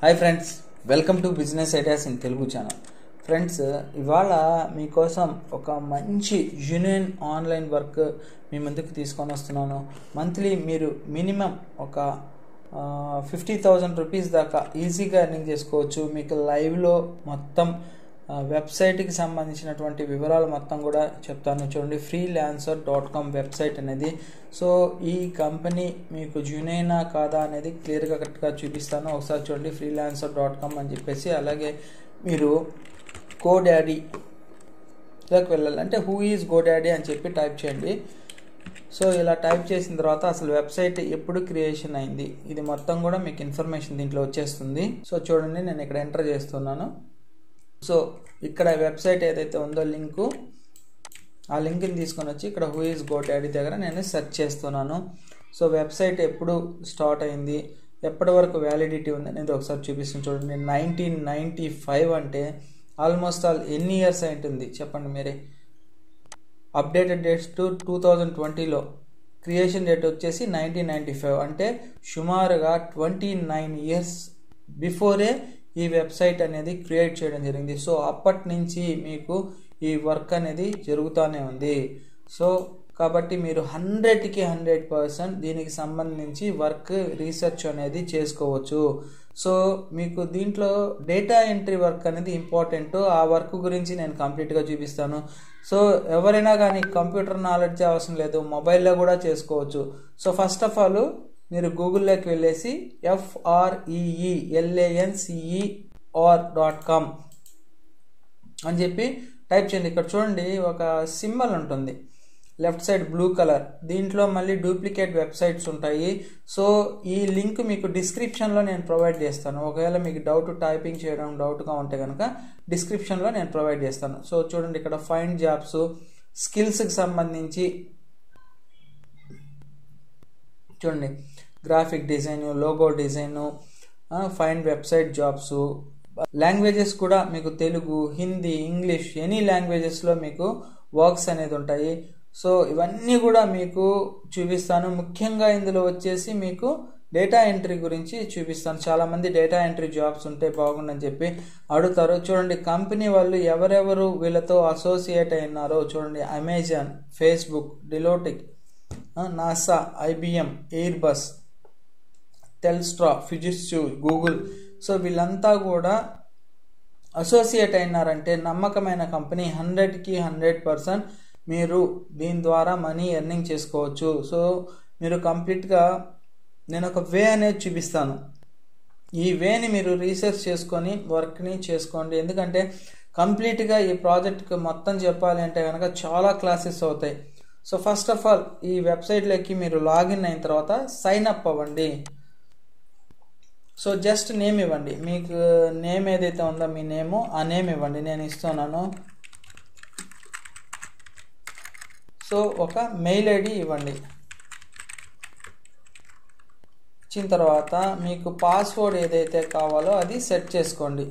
hi friends welcome to business ideas in Telugu channel friends ఇవాళ మీకోసం ఒక మంచి యూనియన్ ఆన్లైన్ వర్క్ మీ ముందుకు తీసుకొని వస్తున్నాను మంత్లీ మీరు మినిమం ఒక ఫిఫ్టీ థౌజండ్ రూపీస్ దాకా ఈజీగా ఎర్నింగ్ చేసుకోవచ్చు మీకు లైవ్లో మొత్తం ఆ, వెబ్సైట్కి సంబంధించినటువంటి వివరాలు మొత్తం కూడా చెప్తాను చూడండి freelancer dot com website అనేది సో ఈ కంపెనీ మీకు జూనైనా కాదా అనేది క్లియర్గా కరెక్ట్గా చూపిస్తాను ఒకసారి చూడండి ఫ్రీ ల్యాన్సర్ డాట్ కామ్ అని చెప్పేసి అలాగే మీరు గో డాడీ ఇలాకి వెళ్ళాలి అంటే హూ ఈజ్ గో డాడీ అని చెప్పి టైప్ చేయండి సో ఇలా టైప్ చేసిన తర్వాత అసలు వెబ్సైట్ ఎప్పుడు క్రియేషన్ అయింది ఇది మొత్తం కూడా మీకు ఇన్ఫర్మేషన్ దీంట్లో వచ్చేస్తుంది సో చూడండి నేను ఇక్కడ ఎంటర్ చేస్తున్నాను సో ఇక్కడ వెబ్సైట్ ఏదైతే ఉందో లింకు ఆ లింక్ని తీసుకొని వచ్చి ఇక్కడ హూ ఈజ్ గో డాడీ దగ్గర నేను సెర్చ్ చేస్తున్నాను సో వెబ్సైట్ ఎప్పుడు స్టార్ట్ అయింది ఎప్పటి వరకు వ్యాలిడిటీ ఉంది అనేది ఒకసారి చూపిస్తుంది చూడండి నైన్టీన్ నైంటీ ఫైవ్ అంటే ఆల్మోస్ట్ ఆల్ ఎన్ని ఇయర్స్ అయింటుంది చెప్పండి మీరే updated dates to two thousand ట్వంటీలో క్రియేషన్ డేట్ వచ్చేసి నైన్టీన్ నైంటీ ఫైవ్ అంటే సుమారుగా ట్వంటీ నైన్ ఇయర్స్ బిఫోరే ఈ వెబ్సైట్ అనేది క్రియేట్ చేయడం జరిగింది సో అప్పటి నుంచి మీకు ఈ వర్క్ అనేది జరుగుతూనే ఉంది సో కాబట్టి మీరు హండ్రెడ్కి హండ్రెడ్ పర్సెంట్ దీనికి సంబంధించి వర్క్ రీసెర్చ్ అనేది చేసుకోవచ్చు సో మీకు దీంట్లో డేటా ఎంట్రీ వర్క్ అనేది ఇంపార్టెంట్ ఆ వర్క్ గురించి నేను కంప్లీట్గా చూపిస్తాను సో ఎవరైనా కానీ కంప్యూటర్ నాలెడ్జ్ అవసరం లేదు మొబైల్లో కూడా చేసుకోవచ్చు సో ఫస్ట్ ఆఫ్ ఆల్ మీరు గూగుల్లోకి వెళ్ళేసి ఎఫ్ఆర్ఈఈ ఎల్ఏఎన్సిఈఆర్ డాట్ కామ్ అని చెప్పి టైప్ చేయండి ఇక్కడ చూడండి ఒక సింబల్ ఉంటుంది లెఫ్ట్ సైడ్ బ్లూ కలర్ దీంట్లో మళ్ళీ డూప్లికేట్ వెబ్సైట్స్ ఉంటాయి సో ఈ లింక్ మీకు డిస్క్రిప్షన్లో నేను ప్రొవైడ్ చేస్తాను ఒకవేళ మీకు డౌట్ టైపింగ్ చేయడం డౌట్గా ఉంటే కనుక డిస్క్రిప్షన్లో నేను ప్రొవైడ్ చేస్తాను సో చూడండి ఇక్కడ ఫైండ్ జాబ్స్ స్కిల్స్కి సంబంధించి చూడండి graphic design logo design find website jobs languages కూడా మీకు తెలుగు హిందీ ఇంగ్లీష్ ఎనీ లాంగ్వేజెస్లో మీకు వర్క్స్ అనేది ఉంటాయి సో ఇవన్నీ కూడా మీకు చూపిస్తాను ముఖ్యంగా ఇందులో వచ్చేసి మీకు డేటా ఎంట్రీ గురించి చూపిస్తాను చాలామంది డేటా ఎంట్రీ జాబ్స్ ఉంటే బాగుండని చెప్పి అడుగుతారు చూడండి కంపెనీ వాళ్ళు ఎవరెవరు వీళ్ళతో అసోసియేట్ అయినారో చూడండి Amazon Facebook Deloitte NASA IBM Airbus Telstra ఫిజిస్చు గూగుల్ సో వీళ్ళంతా కూడా అసోసియేట్ అయినారంటే నమ్మకమైన కంపెనీ హండ్రెడ్కి హండ్రెడ్ పర్సెంట్ మీరు దీని ద్వారా మనీ ఎర్నింగ్ చేసుకోవచ్చు సో మీరు కంప్లీట్గా నేను ఒక వే అనేది చూపిస్తాను ఈ వేని మీరు రీసెర్చ్ చేసుకొని వర్క్ని చేసుకోండి ఎందుకంటే కంప్లీట్గా ఈ ప్రాజెక్ట్కి మొత్తం చెప్పాలి అంటే కనుక చాలా క్లాసెస్ అవుతాయి సో ఫస్ట్ ఆఫ్ ఆల్ ఈ వెబ్సైట్లోకి మీరు లాగిన్ అయిన తర్వాత సైన్ అప్ అవ్వండి సో జస్ట్ నేమ్ ఇవ్వండి మీకు నేమ్ ఏదైతే ఉందో మీ నేము ఆ నేమ్ ఇవ్వండి నేను ఇస్తున్నాను సో ఒక మెయిల్ ఐడి ఇవ్వండి ఇచ్చిన తర్వాత మీకు పాస్వర్డ్ ఏదైతే కావాలో అది సెట్ చేసుకోండి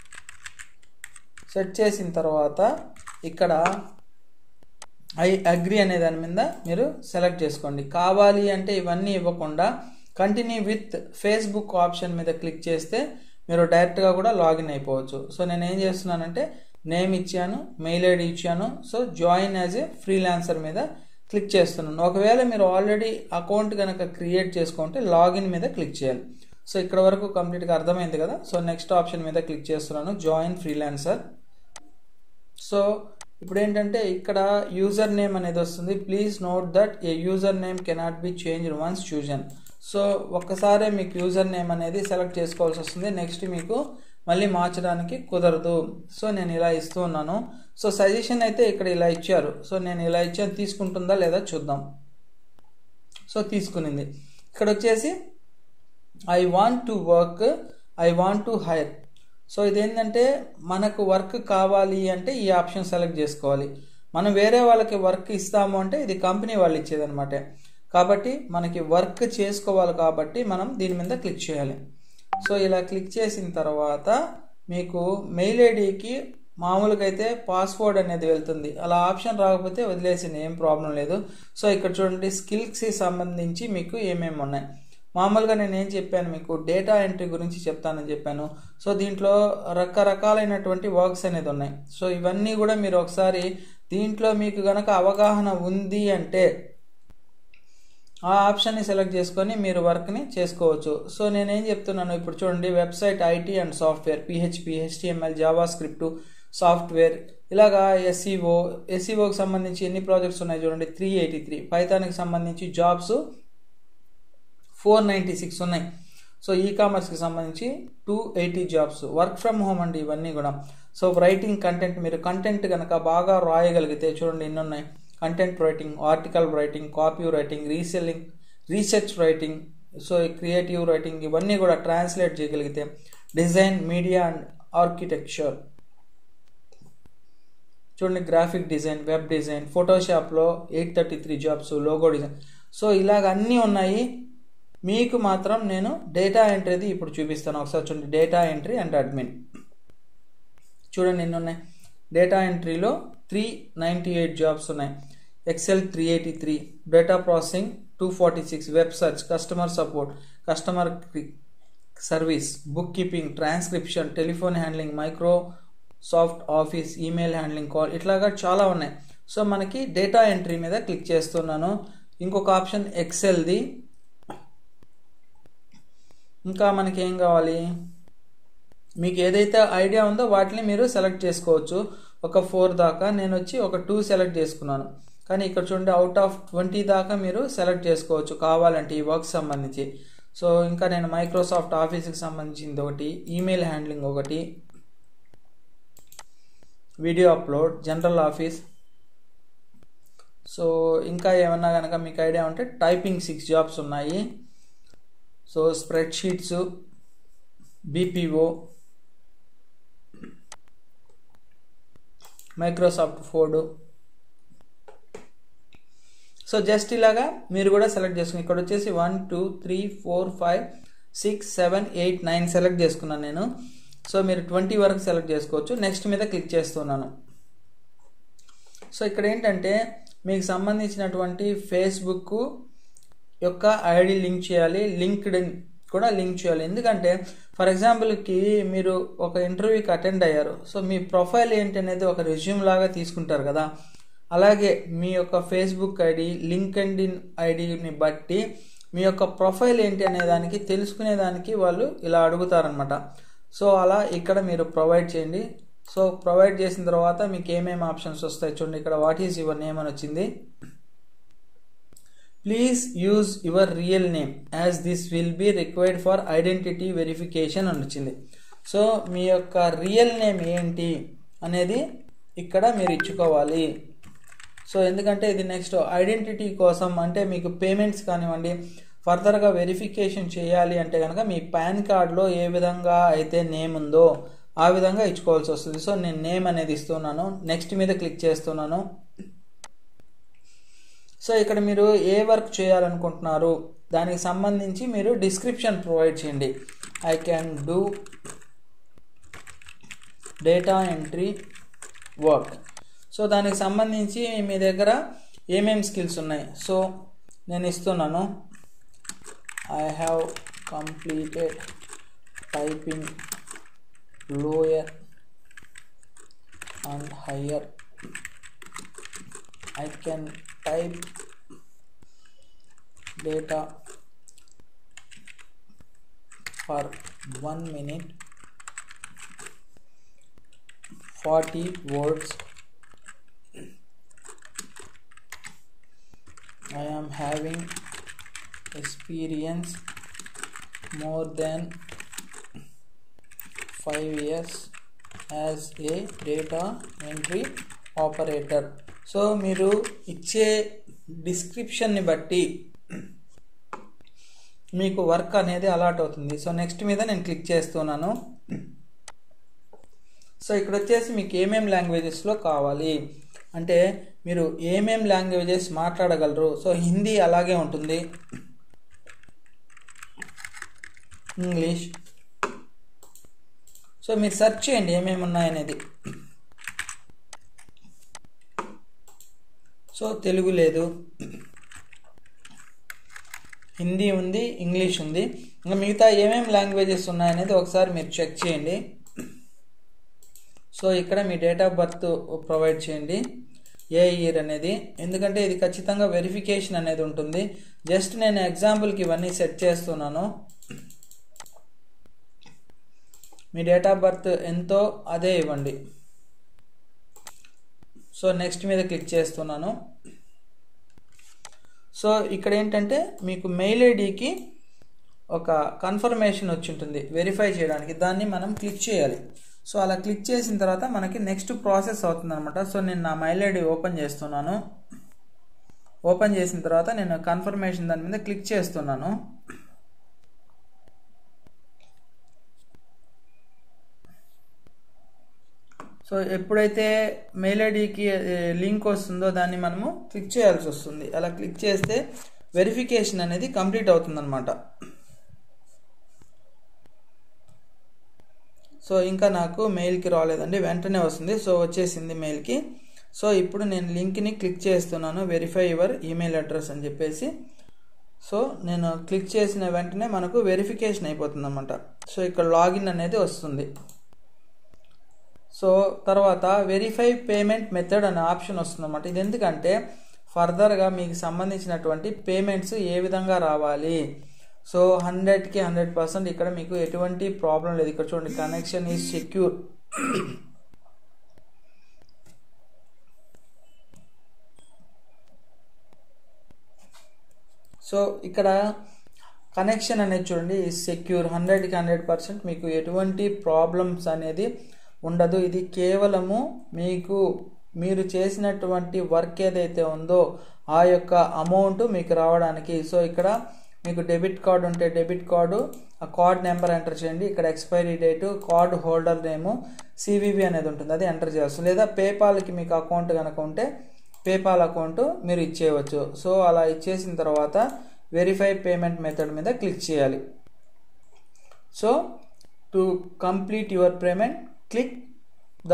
సెట్ చేసిన తర్వాత ఇక్కడ ఐ అగ్రి అనే దాని మీద మీరు సెలెక్ట్ చేసుకోండి కావాలి అంటే ఇవన్నీ ఇవ్వకుండా కంటిన్యూ విత్ ఫేస్బుక్ ఆప్షన్ మీద క్లిక్ చేస్తే మీరు డైరెక్ట్గా కూడా లాగిన్ అయిపోవచ్చు సో నేను ఏం చేస్తున్నానంటే నేమ్ ఇచ్చాను మెయిల్ ఐడి ఇచ్చాను so join as a freelancer మీద క్లిక్ చేస్తున్నాను ఒకవేళ మీరు ఆల్రెడీ అకౌంట్ కనుక క్రియేట్ చేసుకుంటే లాగిన్ మీద క్లిక్ చేయాలి సో ఇక్కడ వరకు కంప్లీట్గా అర్థమైంది కదా సో నెక్స్ట్ ఆప్షన్ మీద క్లిక్ చేస్తున్నాను జాయిన్ ఫ్రీలాన్సర్ సో ఇప్పుడు ఏంటంటే ఇక్కడ యూజర్ నేమ్ అనేది వస్తుంది please note that a user name cannot be change once chosen so ఒక్కసారే మీకు యూజర్ నేమ్ అనేది సెలెక్ట్ చేసుకోవాల్సి వస్తుంది నెక్స్ట్ మీకు మళ్ళీ మార్చడానికి కుదరదు సో నేను ఇలా ఇస్తూ ఉన్నాను సో సజెషన్ అయితే ఇక్కడ ఇలా ఇచ్చారు సో నేను ఇలా ఇచ్చాను తీసుకుంటుందా లేదా చూద్దాం సో తీసుకునింది ఇక్కడ వచ్చేసి I want to work I want to hire so ఇదేంటంటే మనకు వర్క్ కావాలి అంటే ఈ ఆప్షన్ సెలెక్ట్ చేసుకోవాలి మనం వేరే వాళ్ళకి వర్క్ ఇస్తాము అంటే ఇది కంపెనీ వాళ్ళు ఇచ్చేదనమాట కాబట్టి మనకి వర్క్ చేసుకోవాలి కాబట్టి మనం దీని మీద క్లిక్ చేయాలి సో ఇలా క్లిక్ చేసిన తర్వాత మీకు మెయిల్ ఐడికి మామూలుగా అయితే పాస్వర్డ్ అనేది వెళ్తుంది అలా ఆప్షన్ రాకపోతే వదిలేసింది ఏం ప్రాబ్లం లేదు సో ఇక్కడ చూడండి స్కిల్స్కి సంబంధించి మీకు ఏమేమి ఉన్నాయి మామూలుగా నేను ఏం చెప్పాను మీకు డేటా ఎంట్రీ గురించి చెప్తానని చెప్పాను సో దీంట్లో రకరకాలైనటువంటి వర్క్స్ అనేది ఉన్నాయి సో ఇవన్నీ కూడా మీరు ఒకసారి దీంట్లో మీకు గనక అవగాహన ఉంది అంటే ఆ ఆప్షన్ని సెలెక్ట్ చేసుకొని మీరు వర్క్ని చేసుకోవచ్చు సో నేనేం చెప్తున్నాను ఇప్పుడు చూడండి website IT and software PHP HTML JavaScript software ఇలాగా ఎస్ఈఓ ఎస్ఈఓకి సంబంధించి ఎన్ని ప్రాజెక్ట్స్ ఉన్నాయి చూడండి త్రీ ఎయిటీ త్రీ పైథాన్కి సంబంధించి జాబ్స్ ఫోర్ నైంటీ సిక్స్ ఉన్నాయి సో ఈ కామర్స్కి సంబంధించి two eighty jobs work from home అండి ఇవన్నీ కూడా సో రైటింగ్ కంటెంట్ మీరు కంటెంట్ కనుక బాగా రాయగలిగితే చూడండి ఎన్ని ఉన్నాయి content writing article writing copy writing reselling research writing so creative writing ఇవన్నీ కూడా ట్రాన్స్లేట్ చేయగలిగితే డిజైన్ మీడియా అండ్ ఆర్కిటెక్చర్ చూడండి గ్రాఫిక్ డిజైన్ వెబ్ డిజైన్ ఫోటోషాప్లో eight thirty three jobs logo design so ఇలాగ అన్నీ ఉన్నాయి మీకు మాత్రం నేను డేటా ఎంట్రీది ఇప్పుడు చూపిస్తాను ఒకసారి చూడండి డేటా ఎంట్రీ అండ్ అడ్మిన్ చూడండి ఎన్ని ఉన్నాయి డేటా ఎంట్రీలో త్రీ నైంటీ ఎయిట్ జాబ్స్ ఉన్నాయి excel three eighty three data processing two forty six web search customer support customer service bookkeeping transcription telephone handling Microsoft office email handling call ఇట్లాగా చాలా ఉన్నాయి so మనకి data entry మీద click చేస్తున్నాను ఇంకొక option ఎక్సెల్ది ఇంకా మనకి ఏం కావాలి మీకు ఏదైతే ఐడియా ఉందో వాటిని మీరు సెలెక్ట్ చేసుకోవచ్చు ఒక ఫోర్ దాకా నేను వచ్చి ఒక టూ సెలెక్ట్ చేసుకున్నాను కానీ ఇక్కడ చూడండి అవుట్ ఆఫ్ ట్వంటీ దాకా మీరు సెలెక్ట్ చేసుకోవచ్చు కావాలంటే ఈ వర్క్ సంబంధించి సో ఇంకా నేను మైక్రోసాఫ్ట్ ఆఫీస్కి సంబంధించింది ఒకటి ఈమెయిల్ హ్యాండ్లింగ్ ఒకటి video upload general office so ఇంకా ఏమన్నా కనుక మీకు ఐడియా ఉంటే టైపింగ్ సిక్స్ జాబ్స్ ఉన్నాయి so spreadsheets BPO Microsoft word so just ఇలాగా మీరు కూడా సెలెక్ట్ చేసుకుని ఇక్కడ వచ్చేసి one two three four five six seven eight nine select చేసుకున్నాను నేను సో మీరు ట్వంటీ వరకు సెలెక్ట్ చేసుకోవచ్చు నెక్స్ట్ మీద క్లిక్ చేస్తున్నాను సో ఇక్కడ ఏంటంటే మీకు సంబంధించినటువంటి ఫేస్బుక్ యొక్క ఐడి లింక్ చేయాలి లింక్డ్ కూడా లింక్ చేయాలి ఎందుకంటే ఫర్ ఎగ్జాంపుల్కి మీరు ఒక ఇంటర్వ్యూకి అటెండ్ అయ్యారు సో మీ ప్రొఫైల్ ఏంటి అనేది ఒక రెజ్యూమ్ లాగా తీసుకుంటారు కదా అలాగే మీ యొక్క ఫేస్బుక్ ఐడి లింక్డ్ ఇన్ ఐడిని బట్టి మీ యొక్క ప్రొఫైల్ ఏంటి అనే దానికి తెలుసుకునేదానికి వాళ్ళు ఇలా అడుగుతారనమాట సో అలా ఇక్కడ మీరు ప్రొవైడ్ చేయండి సో ప్రొవైడ్ చేసిన తర్వాత మీకు ఏమేమి ఆప్షన్స్ వస్తాయి చూడండి ఇక్కడ వాట్ ఈస్ యువర్ నేమ్ అని వచ్చింది please use your real name as this will be required for identity verification అని వచ్చింది సో మీ యొక్క రియల్ నేమ్ ఏంటి అనేది ఇక్కడ మీరు ఇచ్చుకోవాలి సో ఎందుకంటే ఇది నెక్స్ట్ ఐడెంటిటీ కోసం అంటే మీకు పేమెంట్స్ కానివ్వండి ఫర్దర్గా వెరిఫికేషన్ చేయాలి అంటే కనుక మీ పాన్ కార్డ్లో ఏ విధంగా అయితే నేమ్ ఉందో ఆ విధంగా ఇచ్చుకోవాల్సి వస్తుంది సో నేను నేమ్ అనేది ఇస్తున్నాను నెక్స్ట్ మీద క్లిక్ చేస్తున్నాను సో ఇక్కడ మీరు ఏ వర్క్ చేయాలనుకుంటున్నారు దానికి సంబంధించి మీరు డిస్క్రిప్షన్ ప్రొవైడ్ చేయండి I can do data entry work so దానికి సంబంధించి మీ దగ్గర ఏమేమి స్కిల్స్ ఉన్నాయి సో నేను ఇస్తున్నాను I have completed typing lower and higher I can type data for 1 minute 40 words I am having experience more than 5 years as a data entry operator so మీరు ఇచ్చే డిస్క్రిప్షన్ని బట్టి మీకు వర్క్ అనేది అలాట్ అవుతుంది so next మీద నేను click చేస్తున్నాను so ఇక్కడ వచ్చేసి మీకు ఏమేం లాంగ్వేజెస్లో కావాలి అంటే మీరు ఏమేం లాంగ్వేజెస్ మాట్లాడగలరు సో హిందీ అలాగే ఉంటుంది ఇంగ్లీష్ సో మీరు సెర్చ్ చేయండి ఏమేమి ఉన్నాయనేది సో తెలుగు లేదు హిందీ ఉంది ఇంగ్లీష్ ఉంది ఇంకా మిగతా ఏమేమి లాంగ్వేజెస్ ఉన్నాయనేది ఒకసారి మీరు చెక్ చేయండి సో ఇక్కడ మీ డేట్ ఆఫ్ బర్త్ ప్రొవైడ్ చేయండి ఏ ఇయర్ అనేది ఎందుకంటే ఇది ఖచ్చితంగా వెరిఫికేషన్ అనేది ఉంటుంది జస్ట్ నేను ఎగ్జాంపుల్కి ఇవన్నీ సెట్ చేస్తున్నాను మీ డేట్ ఆఫ్ బర్త్ ఎంతో అదే ఇవ్వండి సో నెక్స్ట్ మీద క్లిక్ చేస్తున్నాను సో ఇక్కడ ఏంటంటే మీకు మెయిల్ ఐడికి ఒక కన్ఫర్మేషన్ వచ్చి ఉంటుంది వెరిఫై చేయడానికి దాన్ని మనం క్లిక్ చేయాలి సో అలా క్లిక్ చేసిన తర్వాత మనకి నెక్స్ట్ ప్రాసెస్ అవుతుంది అనమాట సో నేను నా మెయిల్ ఐడి ఓపెన్ చేస్తున్నాను ఓపెన్ చేసిన తర్వాత నేను కన్ఫర్మేషన్ దాని మీద క్లిక్ చేస్తున్నాను సో ఎప్పుడైతే మెయిల్ ఐడికి లింక్ వస్తుందో దాన్ని మనము క్లిక్ చేయాల్సి వస్తుంది అలా క్లిక్ చేస్తే వెరిఫికేషన్ అనేది కంప్లీట్ అవుతుందన్నమాట సో ఇంకా నాకు మెయిల్కి రాలేదండి వెంటనే వస్తుంది సో వచ్చేసింది మెయిల్కి సో ఇప్పుడు నేను లింక్ని క్లిక్ చేస్తున్నాను వెరిఫై యువర్ ఈమెయిల్ అడ్రస్ అని చెప్పేసి సో నేను క్లిక్ చేసిన వెంటనే మనకు వెరిఫికేషన్ అయిపోతుంది అనమాట సో ఇక్కడ లాగిన్ అనేది వస్తుంది సో తర్వాత వెరిఫై పేమెంట్ మెథడ్ అనే ఆప్షన్ వస్తుందన్నమాట ఇది ఎందుకంటే ఫర్దర్గా మీకు సంబంధించినటువంటి పేమెంట్స్ ఏ విధంగా రావాలి సో హండ్రెడ్కి హండ్రెడ్ పర్సెంట్ ఇక్కడ మీకు ఎటువంటి ప్రాబ్లం లేదు ఇక్కడ చూడండి కనెక్షన్ ఈజ్ సెక్యూర్ సో ఇక్కడ కనెక్షన్ అనేది చూడండి సెక్యూర్ హండ్రెడ్కి హండ్రెడ్ పర్సెంట్ మీకు ఎటువంటి ప్రాబ్లమ్స్ అనేది ఉండదు ఇది కేవలము మీకు మీరు చేసినటువంటి వర్క్ ఏదైతే ఉందో ఆ యొక్క అమౌంట్ మీకు రావడానికి సో ఇక్కడ మీకు డెబిట్ కార్డు ఉంటే డెబిట్ కార్డు ఆ కార్డ్ నెంబర్ ఎంటర్ చేయండి ఇక్కడ expiry date card holder name CVV అనేది ఉంటుంది అది ఎంటర్ చేయాల్సి లేదా పేపాల్కి మీకు అకౌంట్ కనుక ఉంటే పేపాల్ అకౌంట్ మీరు ఇచ్చేయవచ్చు సో అలా ఇచ్చేసిన తర్వాత వెరిఫై పేమెంట్ మెథడ్ మీద క్లిక్ చేయాలి so to complete your payment click the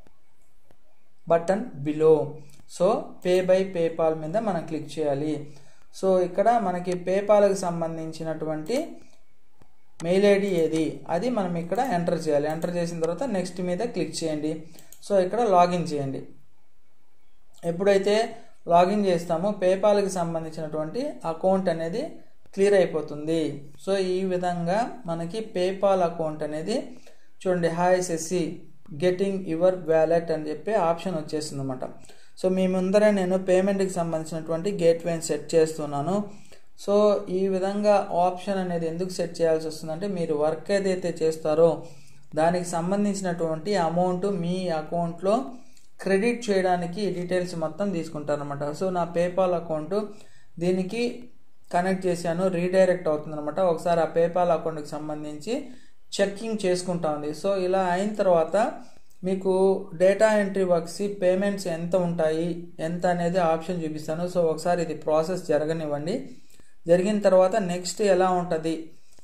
button below so pay by PayPal మీద మనం క్లిక్ చేయాలి సో ఇక్కడ మనకి పేపాల్కి సంబంధించినటువంటి మెయిల్ ఐడి ఏది అది మనం ఇక్కడ ఎంటర్ చేయాలి ఎంటర్ చేసిన తర్వాత నెక్స్ట్ మీద క్లిక్ చేయండి సో ఇక్కడ లాగిన్ చేయండి ఎప్పుడైతే లాగిన్ చేస్తామో పేపాల్కి సంబంధించినటువంటి అకౌంట్ అనేది క్లియర్ అయిపోతుంది సో ఈ విధంగా మనకి పేపాల్ అకౌంట్ అనేది చూడండి హాయ్ సెస్సి గెటింగ్ యువర్ వ్యాలెట్ అని చెప్పి ఆప్షన్ వచ్చేస్తుంది అనమాట సో మీ ముందర నేను పేమెంట్కి సంబంధించినటువంటి గేట్వేని సెట్ చేస్తున్నాను సో ఈ విధంగా ఆప్షన్ అనేది ఎందుకు సెట్ చేయాల్సి వస్తుందంటే మీరు వర్క్ ఏదైతే చేస్తారో దానికి సంబంధించినటువంటి అమౌంట్ మీ అకౌంట్లో క్రెడిట్ చేయడానికి డీటెయిల్స్ మొత్తం తీసుకుంటారనమాట సో నా పేపాల్ అకౌంట్ దీనికి కనెక్ట్ చేశాను రీడైరెక్ట్ అవుతుందన్నమాట ఒకసారి ఆ పేపాల్ అకౌంట్కి సంబంధించి చెక్కింగ్ చేసుకుంటా ఉంది సో ఇలా అయిన తర్వాత మీకు డేటా ఎంట్రీ వర్క్స్ పేమెంట్స్ ఎంత ఉంటాయి ఎంత అనేది ఆప్షన్ చూపిస్తాను సో ఒకసారి ఇది ప్రాసెస్ జరగనివ్వండి జరిగిన తర్వాత నెక్స్ట్ ఎలా ఉంటుంది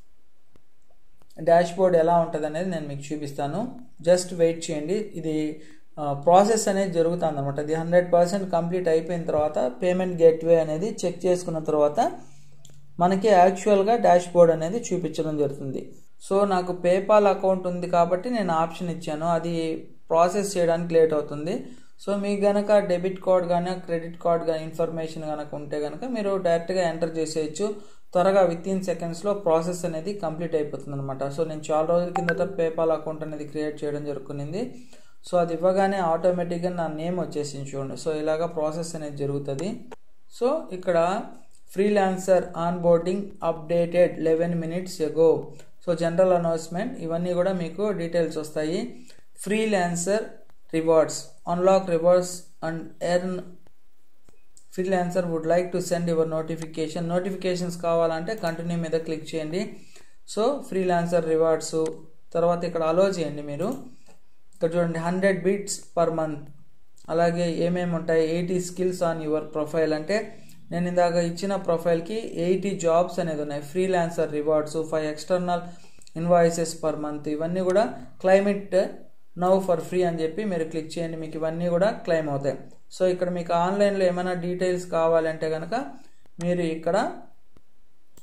డాష్ బోర్డ్ ఎలా ఉంటుంది అనేది నేను మీకు చూపిస్తాను జస్ట్ వెయిట్ చేయండి ఇది ప్రాసెస్ అనేది జరుగుతుంది అనమాట ఇది హండ్రెడ్ పర్సెంట్ కంప్లీట్ అయిపోయిన తర్వాత పేమెంట్ గేట్వే అనేది చెక్ చేసుకున్న తర్వాత మనకి యాక్చువల్గా డాష్ బోర్డ్ అనేది చూపించడం జరుగుతుంది సో నాకు పేపాల్ అకౌంట్ ఉంది కాబట్టి నేను ఆప్షన్ ఇచ్చాను అది ప్రాసెస్ చేయడానికి లేట్ అవుతుంది సో మీకు గనక డెబిట్ కార్డ్ కానీ క్రెడిట్ కార్డ్ కానీ ఇన్ఫర్మేషన్ కనుక ఉంటే కనుక మీరు డైరెక్ట్గా ఎంటర్ చేసేయచ్చు త్వరగా విత్ ఇన్ సెకండ్స్లో ప్రాసెస్ అనేది కంప్లీట్ అయిపోతుంది అనమాట సో నేను చాలా రోజుల కిందట పేపాల్ అకౌంట్ అనేది క్రియేట్ చేయడం జరుగుతుంది సో అది ఇవ్వగానే ఆటోమేటిక్గా నా నేమ్ వచ్చేసింది చూడండి సో ఇలాగా ప్రాసెస్ అనేది జరుగుతుంది సో ఇక్కడ freelancer onboarding updated eleven minutes ago so general announcement ఇవన్నీ కూడా మీకు డీటెయిల్స్ వస్తాయి freelancer rewards unlock rewards and earn freelancer would like to send your notification notifications కావాలంటే కంటిన్యూ మీద క్లిక్ చేయండి సో ఫ్రీలాన్సర్ రివార్డ్స్ తర్వాత ఇక్కడ అలో చేయండి మీరు ఇక్కడ చూడండి హండ్రెడ్ బీట్స్ పర్ మంత్ అలాగే ఏమేమి ఉంటాయి eighty skills on your profile అంటే నేను ఇందాక ఇచ్చిన ప్రొఫైల్కి ఎయిటీ జాబ్స్ అనేది ఉన్నాయి freelancer rewards five external invoices per month ఇవన్నీ కూడా క్లైమేట్ నవ్ ఫర్ ఫ్రీ అని చెప్పి మీరు క్లిక్ చేయండి మీకు ఇవన్నీ కూడా క్లెయిమ్ అవుతాయి సో ఇక్కడ మీకు ఆన్లైన్లో ఏమైనా డీటెయిల్స్ కావాలంటే కనుక మీరు ఇక్కడ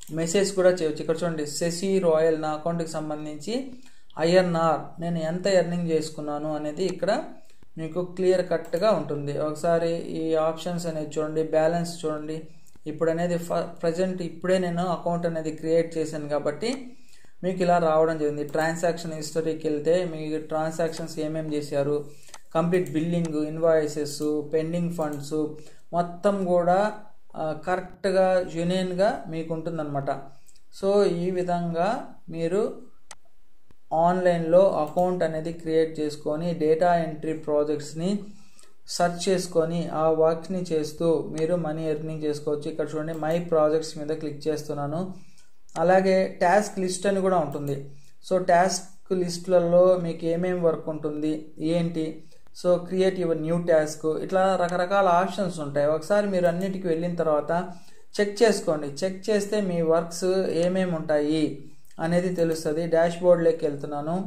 మెసేజ్ కూడా చేయొచ్చు ఇక్కడ చూడండి శశి రాయల్ నా అకౌంట్కి సంబంధించి ఐఎన్ఆర్ నేను ఎంత ఎర్నింగ్ చేసుకున్నాను అనేది ఇక్కడ మీకు క్లియర్ కట్గా ఉంటుంది ఒకసారి ఈ ఆప్షన్స్ అనేది చూడండి బ్యాలెన్స్ చూడండి ఇప్పుడు అనేది ప్రజెంట్ ఇప్పుడే నేను అకౌంట్ అనేది క్రియేట్ చేశాను కాబట్టి మీకు ఇలా రావడం జరిగింది ట్రాన్సాక్షన్ హిస్టరీకి వెళ్తే మీకు ట్రాన్సాక్షన్స్ ఏమేమి చేశారు complete billing invoices pending funds మొత్తం కూడా కరెక్ట్గా జెన్యున్గా మీకు ఉంటుందన్నమాట సో ఈ విధంగా మీరు ఆన్లైన్లో అకౌంట్ అనేది క్రియేట్ చేసుకొని డేటా ఎంట్రీ ప్రాజెక్ట్స్ని సెర్చ్ చేసుకొని ఆ వర్క్ని చేస్తూ మీరు మనీ ఎర్నింగ్ చేసుకోవచ్చు ఇక్కడ చూడండి మై ప్రాజెక్ట్స్ మీద క్లిక్ చేస్తున్నాను అలాగే టాస్క్ లిస్ట్ అని కూడా ఉంటుంది సో టాస్క్ లిస్ట్లలో మీకు ఏమేమి వర్క్ ఉంటుంది ఏంటి so create your new task ఇట్లా రకరకాల ఆప్షన్స్ ఉంటాయి ఒకసారి మీరు అన్నిటికి వెళ్ళిన తర్వాత చెక్ చేసుకోండి చెక్ చేస్తే మీ వర్క్స్ ఏమేమి ఉంటాయి అనేది తెలుస్తుంది డాష్ బోర్డ్లోకి వెళ్తున్నాను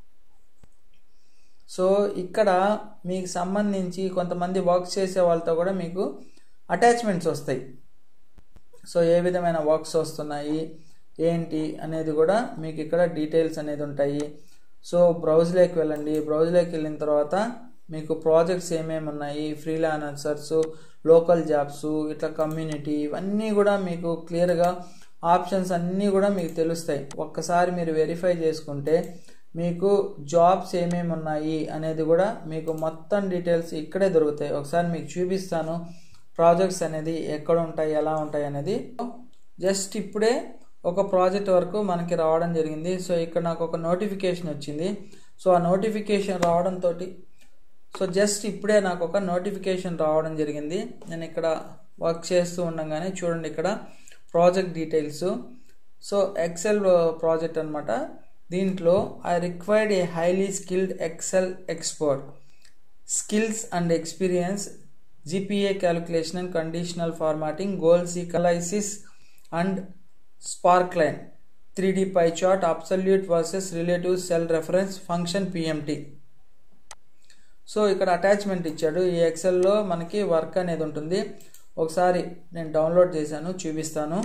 సో ఇక్కడ మీకు సంబంధించి కొంతమంది వర్క్ చేసే వాళ్ళతో కూడా మీకు అటాచ్మెంట్స్ వస్తాయి సో ఏ విధమైన వర్క్స్ వస్తున్నాయి ఏంటి అనేది కూడా మీకు ఇక్కడ డీటెయిల్స్ అనేది ఉంటాయి సో బ్రౌజ్లోకి వెళ్ళండి బ్రౌజ్లోకి వెళ్ళిన తర్వాత మీకు ప్రాజెక్ట్స్ ఏమేమి ఉన్నాయి ఫ్రీలాన్సర్స్ లోకల్ జాబ్స్ ఇట్లా కమ్యూనిటీ ఇవన్నీ కూడా మీకు క్లియర్గా ఆప్షన్స్ అన్నీ కూడా మీకు తెలుస్తాయి ఒక్కసారి మీరు వెరిఫై చేసుకుంటే మీకు జాబ్స్ ఏమేమి ఉన్నాయి అనేది కూడా మీకు మొత్తం డీటెయిల్స్ ఇక్కడే దొరుకుతాయి ఒకసారి మీకు చూపిస్తాను ప్రాజెక్ట్స్ అనేది ఎక్కడ ఉంటాయి ఎలా ఉంటాయి అనేది జస్ట్ ఇప్పుడే ఒక ప్రాజెక్ట్ వరకు మనకి రావడం జరిగింది సో ఇక్కడ నాకు ఒక నోటిఫికేషన్ వచ్చింది సో ఆ నోటిఫికేషన్ రావడంతో సో జస్ట్ ఇప్పుడే నాకు ఒక నోటిఫికేషన్ రావడం జరిగింది నేను ఇక్కడ వర్క్ చేస్తూ ఉండగానే చూడండి ఇక్కడ project details so Excel project అనమాట దీంట్లో I required a highly skilled Excel expert skills and experience GPA calculation and conditional formatting goal seek analysis and sparkline three D pie chart absolute versus relative cell reference function PMT so ఇక్కడ attachment ఇచ్చాడు ఈ ఎక్సెల్లో మనకి work అనేది ఉంటుంది ఒకసారి నేను download చేశాను చూపిస్తాను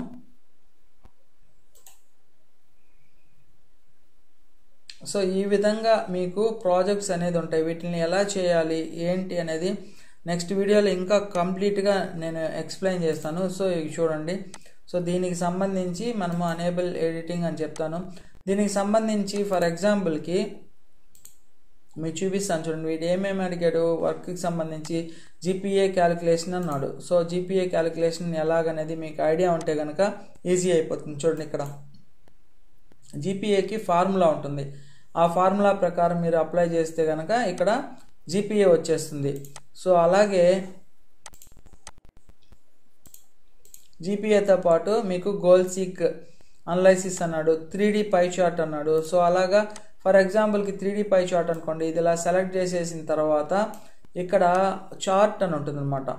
సో ఈ విధంగా మీకు ప్రాజెక్ట్స్ అనేది ఉంటాయి వీటిని ఎలా చేయాలి ఏంటి అనేది నెక్స్ట్ వీడియోలో ఇంకా కంప్లీట్గా నేను ఎక్స్ప్లెయిన్ చేస్తాను సో ఇవి చూడండి సో దీనికి సంబంధించి మనము అనేబుల్ ఎడిటింగ్ అని చెప్తాను దీనికి సంబంధించి ఫర్ ఎగ్జాంపుల్కి మీకు చూపిస్తాను చూడండి వీడు ఏమేమి అడిగాడు వర్క్కి సంబంధించి జీపీఏ క్యాలిక్యులేషన్ అన్నాడు సో జీపీఏ క్యాలిక్యులేషన్ ఎలాగనేది మీకు ఐడియా ఉంటే కనుక ఈజీ అయిపోతుంది చూడండి ఇక్కడ జీపీఏకి ఫార్ములా ఉంటుంది ఆ ఫార్ములా ప్రకారం మీరు అప్లై చేస్తే కనుక ఇక్కడ జీపీఏ వచ్చేస్తుంది సో అలాగే జీపీఏతో పాటు మీకు గోల్ సీక్ అనలైసిస్ అన్నాడు త్రీ డి పై చార్ట్ అన్నాడు సో అలాగా ఫర్ ఎగ్జాంపుల్కి త్రీ డి పై చార్ట్ అనుకోండి ఇది ఇలా సెలెక్ట్ చేసేసిన తర్వాత ఇక్కడ చార్ట్ అని ఉంటుంది అనమాట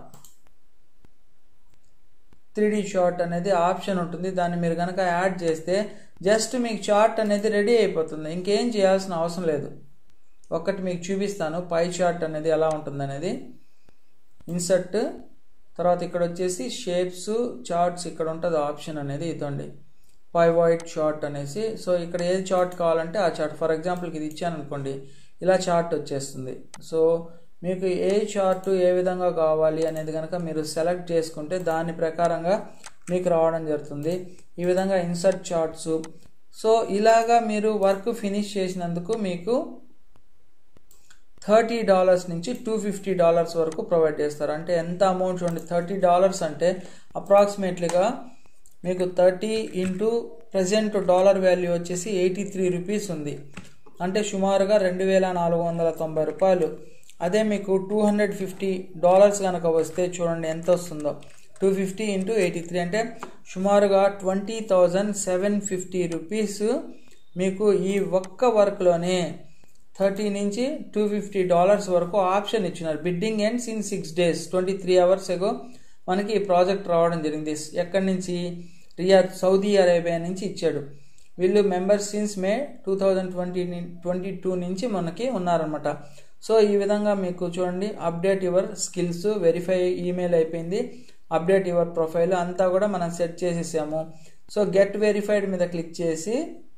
త్రీ డి చార్ట్ అనేది ఆప్షన్ ఉంటుంది దాన్ని మీరు కనుక యాడ్ చేస్తే జస్ట్ మీకు చార్ట్ అనేది రెడీ అయిపోతుంది ఇంకేం చేయాల్సిన అవసరం లేదు ఒకటి మీకు చూపిస్తాను పై చార్ట్ అనేది ఎలా ఉంటుంది అనేది ఇన్సర్ట్ తర్వాత ఇక్కడ వచ్చేసి షేప్స్ చార్ట్స్ ఇక్కడ ఉంటుంది ఆప్షన్ అనేది ఇదండి పైవాయిడ్ చార్ట్ అనేసి సో ఇక్కడ ఏ చార్ట్ కావాలంటే ఆ చార్ట్ ఫర్ ఎగ్జాంపుల్కి ఇది ఇచ్చాను అనుకోండి ఇలా చార్ట్ వచ్చేస్తుంది సో మీకు ఏ చార్ట్ ఏ విధంగా కావాలి అనేది కనుక మీరు సెలెక్ట్ చేసుకుంటే దాని ప్రకారంగా మీకు రావడం జరుగుతుంది ఈ విధంగా ఇన్సర్ట్ చార్ట్స్ సో ఇలాగా మీరు వర్క్ ఫినిష్ చేసినందుకు మీకు థర్టీ డాలర్స్ నుంచి టూ ఫిఫ్టీ డాలర్స్ వరకు ప్రొవైడ్ చేస్తారు అంటే ఎంత అమౌంట్ చూడండి థర్టీ డాలర్స్ అంటే అప్రాక్సిమేట్లీగా మీకు thirty into present dollar value వచ్చేసి ఎయిటీ త్రీ రూపీస్ ఉంది అంటే సుమారుగా రెండు వేల నాలుగు వందల తొంభై రూపాయలు అదే మీకు టూ హండ్రెడ్ ఫిఫ్టీ డాలర్స్ కనుక వస్తే చూడండి ఎంత వస్తుందో two fifty into eighty three అంటే సుమారుగా twenty thousand seven fifty rupees మీకు ఈ ఒక్క వర్క్లోనే థర్టీ నుంచి టూ ఫిఫ్టీ డాలర్స్ వరకు ఆప్షన్ ఇచ్చినారు bidding ends in six days twenty three hours ago మనకి ఈ ప్రాజెక్ట్ రావడం జరిగింది ఎక్కడి నుంచి రియాద్ సౌదీ అరేబియా నుంచి ఇచ్చాడు వీళ్ళు members since May two thousand twenty twenty two నుంచి మనకి ఉన్నారనమాట సో ఈ విధంగా మీకు చూడండి update your skills verify email అయిపోయింది అప్డేట్ యువర్ ప్రొఫైల్ అంతా కూడా మనం సెట్ చేసేసాము సో గెట్ వెరిఫైడ్ మీద క్లిక్ చేసి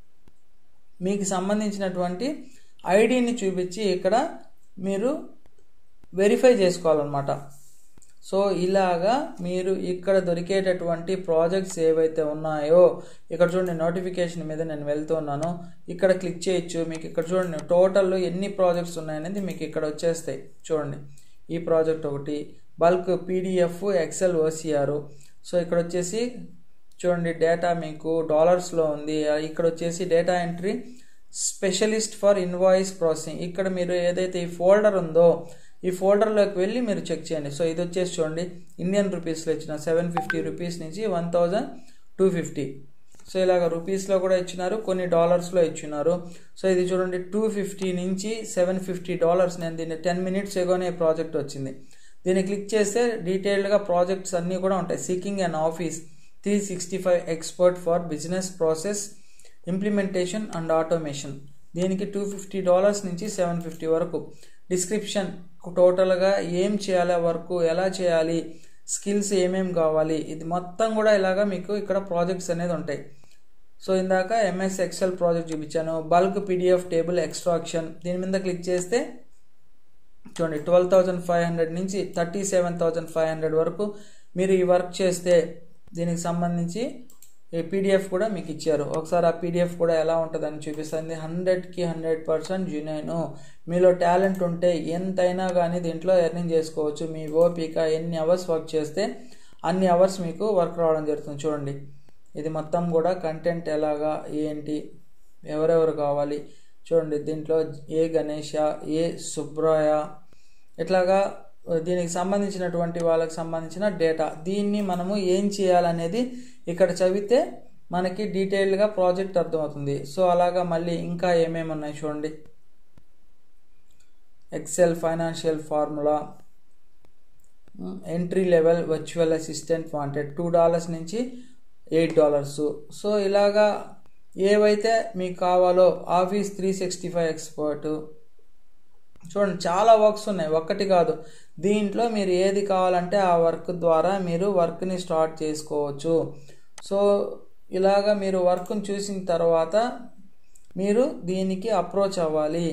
మీకు సంబంధించినటువంటి ఐడిని చూపించి ఇక్కడ మీరు వెరిఫై చేసుకోవాలన్నమాట సో ఇలాగా మీరు ఇక్కడ దొరికేటటువంటి ప్రాజెక్ట్స్ ఏవైతే ఉన్నాయో ఇక్కడ చూడండి నోటిఫికేషన్ మీద నేను వెళ్తున్నాను ఇక్కడ క్లిక్ చేయొచ్చు మీకు ఇక్కడ చూడండి టోటల్ ఎన్ని ప్రాజెక్ట్స్ ఉన్నాయనేది మీకు ఇక్కడ వచ్చేస్తాయి చూడండి ఈ ప్రాజెక్ట్ ఒకటి bulk PDF Excel OCR so ఇక్కడ వచ్చేసి చూడండి డేటా మీకు డాలర్స్లో ఉంది ఇక్కడ వచ్చేసి data entry specialist for invoice processing ఇక్కడ మీరు ఏదైతే ఈ ఫోల్డర్ ఉందో ఈ ఫోల్డర్లోకి వెళ్ళి మీరు చెక్ చేయండి సో ఇది వచ్చేసి చూడండి ఇండియన్ రూపీస్లో ఇచ్చిన సెవెన్ ఫిఫ్టీ రూపీస్ నుంచి one thousand two fifty so ఇలాగ రూపీస్లో కూడా ఇచ్చినారు కొన్ని డాలర్స్లో ఇచ్చినారు సో ఇది చూడండి టూ ఫిఫ్టీ నుంచి సెవెన్ ఫిఫ్టీ డాలర్స్ నేను దీన్ని టెన్ మినిట్స్ ఎగోనే ప్రాజెక్ట్ వచ్చింది దీన్ని క్లిక్ చేస్తే డీటెయిల్డ్గా ప్రాజెక్ట్స్ అన్నీ కూడా ఉంటాయి seeking and Office three sixty five expert for business process implementation and automation దీనికి టూ ఫిఫ్టీ డాలర్స్ నుంచి సెవెన్ ఫిఫ్టీ వరకు డిస్క్రిప్షన్ టోటల్గా ఏం చేయాలి వర్క్ ఎలా చేయాలి స్కిల్స్ ఏమేం కావాలి ఇది మొత్తం కూడా ఇలాగా మీకు ఇక్కడ ప్రాజెక్ట్స్ అనేది ఉంటాయి సో ఇందాక ఎంఎస్ ఎక్సెల్ ప్రాజెక్ట్ చూపించాను బల్క్ పీడిఎఫ్ టేబుల్ ఎక్స్ట్రాక్షన్ దీని మీద క్లిక్ చేస్తే చూడండి ట్వెల్వ్ థౌజండ్ ఫైవ్ హండ్రెడ్ నుంచి thirty seven thousand five hundred వరకు మీరు ఈ వర్క్ చేస్తే దీనికి సంబంధించి ఈ పీడిఎఫ్ కూడా మీకు ఇచ్చారు ఒకసారి ఆ పీడిఎఫ్ కూడా ఎలా ఉంటుందని చూపిస్తుంది హండ్రెడ్కి హండ్రెడ్ పర్సెంట్ జునైను మీలో టాలెంట్ ఉంటే ఎంతైనా కానీ దీంట్లో ఎర్నింగ్ చేసుకోవచ్చు మీ ఓపిక ఎన్ని అవర్స్ వర్క్ చేస్తే అన్ని అవర్స్ మీకు వర్క్ రావడం జరుగుతుంది చూడండి ఇది మొత్తం కూడా కంటెంట్ ఎలాగా ఏంటి ఎవరెవరు కావాలి చూడండి దీంట్లో ఏ గణేష ఏ సుబ్రాయ ఇట్లాగా దీనికి సంబంధించినటువంటి వాళ్ళకి సంబంధించిన డేటా దీన్ని మనము ఏం చేయాలనేది ఇక్కడ చదివితే మనకి డీటెయిల్డ్గా ప్రాజెక్ట్ అర్థమవుతుంది సో అలాగా మళ్ళీ ఇంకా ఏమేమి ఉన్నాయి చూడండి Excel financial formula entry level virtual assistant wanted two dollars నుంచి ఎయిట్ డాలర్స్ సో ఇలాగా ఏవైతే మీకు కావాలో Office three sixty five expert చూడండి చాలా వర్క్స్ ఉన్నాయి ఒక్కటి కాదు దీంట్లో మీరు ఏది కావాలంటే ఆ వర్క్ ద్వారా మీరు వర్క్ని స్టార్ట్ చేసుకోవచ్చు సో ఇలాగా మీరు వర్క్ని చూసిన తర్వాత మీరు దీనికి అప్రోచ్ అవ్వాలి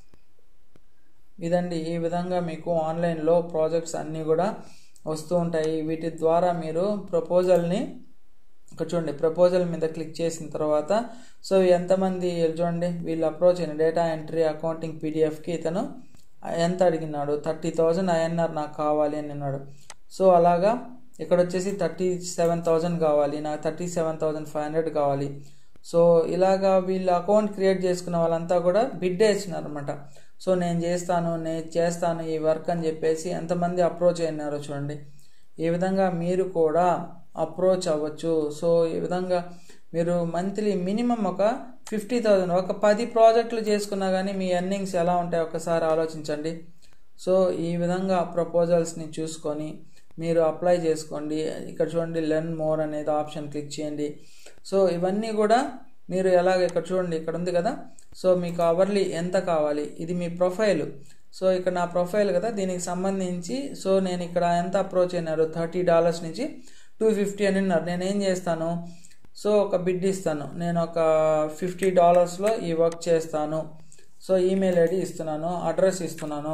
ఇదండి ఈ విధంగా మీకు ఆన్లైన్లో ప్రాజెక్ట్స్ అన్నీ కూడా వస్తూ ఉంటాయి వీటి ద్వారా మీరు ప్రపోజల్ని ఇక్కడ చూడండి ప్రపోజల్ మీద క్లిక్ చేసిన తర్వాత సో ఎంతమంది చూడండి వీళ్ళు అప్రోచ్ అయిన డేటా ఎంట్రీ అకౌంటింగ్ పీడిఎఫ్కి ఇతను ఎంత అడిగినాడు థర్టీ థౌజండ్ ఐఎన్ఆర్ నాకు కావాలి అని అన్నాడు సో అలాగా ఇక్కడ వచ్చేసి థర్టీ సెవెన్ థౌజండ్ కావాలి నాకు thirty seven thousand five hundred కావాలి సో ఇలాగా వీళ్ళు అకౌంట్ క్రియేట్ చేసుకున్న వాళ్ళంతా కూడా బిడ్ వేసినారు అనమాట సో నేను చేస్తాను నేను చేస్తాను ఈ వర్క్ అని చెప్పేసి ఎంతమంది అప్రోచ్ అయినారో చూడండి ఈ విధంగా మీరు కూడా అప్రోచ్ అవ్వచ్చు సో ఈ విధంగా మీరు మంత్లీ మినిమం ఒక ఫిఫ్టీ థౌజండ్ ఒక పది ప్రాజెక్టులు చేసుకున్నా కానీ మీ ఎర్నింగ్స్ ఎలా ఉంటాయి ఒకసారి ఆలోచించండి సో ఈ విధంగా ప్రపోజల్స్ని చూసుకొని మీరు అప్లై చేసుకోండి ఇక్కడ చూడండి లెర్న్ మోర్ అనేది ఆప్షన్ క్లిక్ చేయండి సో ఇవన్నీ కూడా మీరు ఎలాగ ఇక్కడ చూడండి ఇక్కడ ఉంది కదా సో మీకు అవర్లీ ఎంత కావాలి ఇది మీ ప్రొఫైల్ సో ఇక్కడ నా ప్రొఫైల్ కదా దీనికి సంబంధించి సో నేను ఇక్కడ ఎంత అప్రోచ్ అయినారు థర్టీ డాలర్స్ నుంచి టూ ఫిఫ్టీ అని ఉన్నారు నేను ఏం చేస్తాను సో ఒక బిడ్ ఇస్తాను నేను ఒక ఫిఫ్టీ డాలర్స్లో ఈ వర్క్ చేస్తాను సో ఈమెయిల్ ఐడి ఇస్తున్నాను అడ్రస్ ఇస్తున్నాను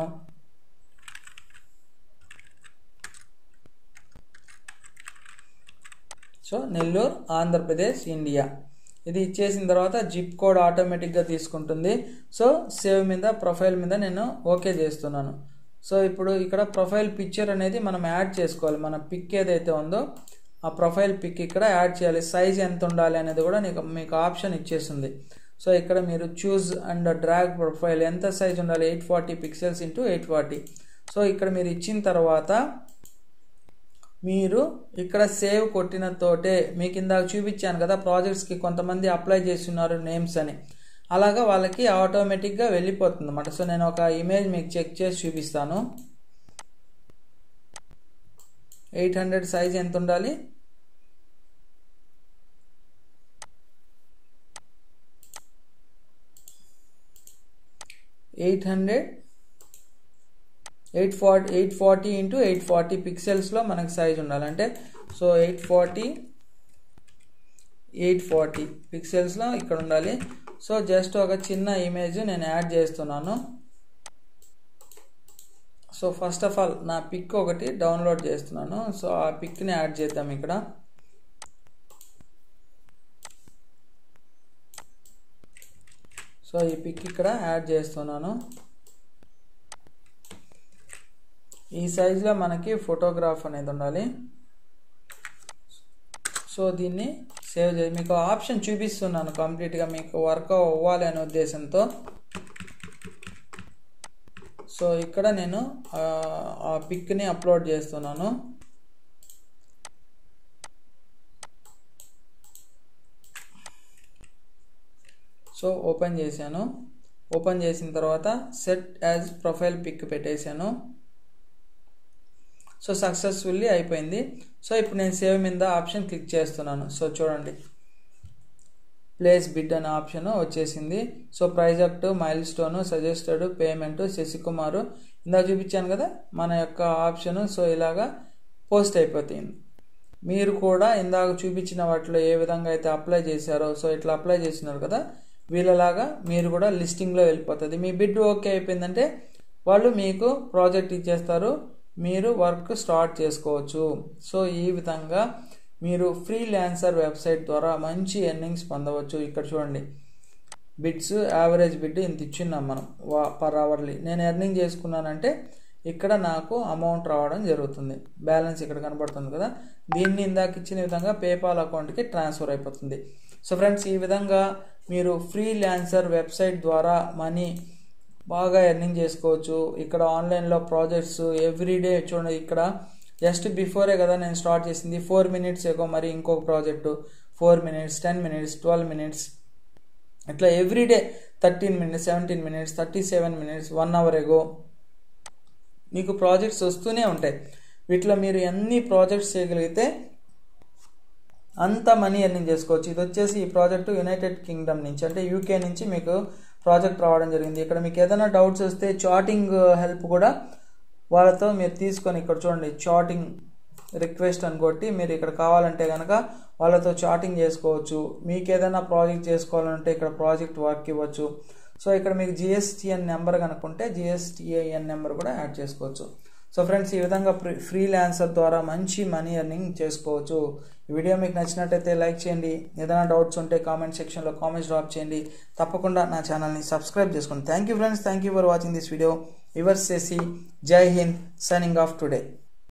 సో నెల్లూరు ఆంధ్రప్రదేశ్ ఇండియా ఇది ఇచ్చేసిన తర్వాత జిప్ కోడ్ ఆటోమేటిక్గా తీసుకుంటుంది సో సేవ్ మీద ప్రొఫైల్ మీద నేను ఓకే చేస్తున్నాను సో ఇప్పుడు ఇక్కడ ప్రొఫైల్ పిక్చర్ అనేది మనం యాడ్ చేసుకోవాలి మన పిక్ ఏదైతే ఉందో ఆ ప్రొఫైల్ పిక్ ఇక్కడ యాడ్ చేయాలి సైజ్ ఎంత ఉండాలి అనేది కూడా నీకు మీకు ఆప్షన్ ఇచ్చేస్తుంది సో ఇక్కడ మీరు చూజ్ అండ్ డ్రాగ్ ప్రొఫైల్ ఎంత సైజ్ ఉండాలి eight forty pixels into eight forty so ఇక్కడ మీరు ఇచ్చిన తర్వాత మీరు ఇక్కడ సేవ్ కొట్టిన తోటే మీకు ఇందాక చూపించాను కదా ప్రాజెక్ట్స్కి కొంతమంది అప్లై చేస్తున్నారు నేమ్స్ అని అలాగా వాళ్ళకి ఆటోమేటిక్గా వెళ్ళిపోతుంది అనమాట సో నేను ఒక ఇమేజ్ మీకు చెక్ చేసి చూపిస్తాను ఎయిట్ హండ్రెడ్ సైజ్ ఎంత ఉండాలి eight hundred eight forty eight forty into eight forty పిక్సెల్స్లో మనకు సైజ్ ఉండాలి అంటే so eight forty eight forty పిక్సెల్స్లో ఇక్కడ ఉండాలి సో జస్ట్ ఒక చిన్న ఇమేజ్ నేను యాడ్ చేస్తున్నాను సో ఫస్ట్ ఆఫ్ ఆల్ నా పిక్ ఒకటి డౌన్లోడ్ చేస్తున్నాను సో ఆ పిక్ని యాడ్ చేద్దాం ఇక్కడ సో ఈ పిక్ ఇక్కడ యాడ్ చేస్తున్నాను ఈ సైజులో మనకి ఫోటోగ్రాఫ్ అనేది ఉండాలి సో దీన్ని సేవ్ చేసి మీకు ఆప్షన్ చూపిస్తున్నాను కంప్లీట్గా మీకు వర్క్ అవ్వాలి అనే ఉద్దేశంతో సో ఇక్కడ నేను ఆ పిక్ని అప్లోడ్ చేస్తున్నాను సో ఓపెన్ చేశాను ఓపెన్ చేసిన తర్వాత సెట్ యాజ్ ప్రొఫైల్ పిక్ పెట్టేశాను సో సక్సెస్ఫుల్లీ అయిపోయింది సో ఇప్పుడు నేను సేవ్ మీద ఆప్షన్ క్లిక్ చేస్తున్నాను సో చూడండి ప్లేస్ బిడ్ అనే ఆప్షన్ వచ్చేసింది so project milestone suggested payment Shashikumar ఇందా చూపించాను కదా మన యొక్క ఆప్షన్ సో ఇలాగా పోస్ట్ అయిపోతుంది మీరు కూడా ఇందాక చూపించిన వాటిలో ఏ విధంగా అయితే అప్లై చేశారో సో ఇట్లా అప్లై చేసినారు కదా వీళ్ళలాగా మీరు కూడా లిస్టింగ్లో వెళ్ళిపోతుంది మీ బిడ్ ఓకే అయిపోయిందంటే వాళ్ళు మీకు ప్రాజెక్ట్ ఇచ్చేస్తారు మీరు వర్క్ స్టార్ట్ చేసుకోవచ్చు సో ఈ విధంగా మీరు ఫ్రీలాన్సర్ వెబ్సైట్ ద్వారా మంచి ఎర్నింగ్స్ పొందవచ్చు ఇక్కడ చూడండి బిడ్స్ యావరేజ్ బిడ్ ఇంత ఇచ్చిన్నాం మనం పర్ అవర్లీ నేను ఎర్నింగ్ చేసుకున్నానంటే ఇక్కడ నాకు అమౌంట్ రావడం జరుగుతుంది బ్యాలెన్స్ ఇక్కడ కనబడుతుంది కదా దీన్ని ఇందాక ఇచ్చిన విధంగా పేపాల్ అకౌంట్కి ట్రాన్స్ఫర్ అయిపోతుంది సో ఫ్రెండ్స్ ఈ విధంగా మీరు ఫ్రీలాన్సర్ వెబ్సైట్ ద్వారా మనీ బాగా ఎర్నింగ్ చేసుకోవచ్చు ఇక్కడ ఆన్లైన్లో ప్రాజెక్ట్స్ ఎవ్రీడే చూడండి ఇక్కడ జస్ట్ బిఫోరే కదా నేను స్టార్ట్ చేసింది ఫోర్ మినిట్స్ ఎగో మరి ఇంకొక project four minutes ten minutes twelve minutes ఇట్లా everyday thirteen minutes seventeen minutes thirty seven minutes one hour ago మీకు ప్రాజెక్ట్స్ వస్తూనే ఉంటాయి వీటిలో మీరు ఎన్ని ప్రాజెక్ట్స్ చేయగలిగితే అంత మనీ ఎర్నింగ్ చేసుకోవచ్చు ఇది వచ్చేసి ఈ ప్రాజెక్టు యునైటెడ్ కింగ్డమ్ నుంచి అంటే యూకే నుంచి మీకు ప్రాజెక్ట్ రావడం జరిగింది ఇక్కడ మీకు ఏదైనా డౌట్స్ వస్తే చాటింగ్ హెల్ప్ కూడా వాళ్ళతో మీరు తీసుకొని ఇక్కడ చూడండి చాటింగ్ రిక్వెస్ట్ అని కొట్టి మీరు ఇక్కడ కావాలంటే కనుక వాళ్ళతో చాటింగ్ చేసుకోవచ్చు మీకు ఏదైనా ప్రాజెక్ట్ చేసుకోవాలంటే ఇక్కడ ప్రాజెక్ట్ వర్క్ ఇవ్వచ్చు సో ఇక్కడ మీకు జిఎస్టిఎన్ నెంబర్ కనుక్కుంటే జిఎస్టిఐఎన్ నెంబర్ కూడా యాడ్ చేసుకోవచ్చు సో ఫ్రెండ్స్ ఈ విధంగా ఫ్రీలాన్సర్ ద్వారా మంచి మనీ ఎర్నింగ్ చేసుకోవచ్చు ఈ వీడియో మీకు నచ్చినట్టయితే లైక్ చేయండి ఏదైనా డౌట్స్ ఉంటే కామెంట్ సెక్షన్లో కామెంట్స్ డ్రాప్ చేయండి తప్పకుండా నా ఛానల్ని సబ్స్క్రైబ్ చేసుకోండి thank you friends thank you for watching this video yours చేసి జై హింద్ సైనింగ్ ఆఫ్ టుడే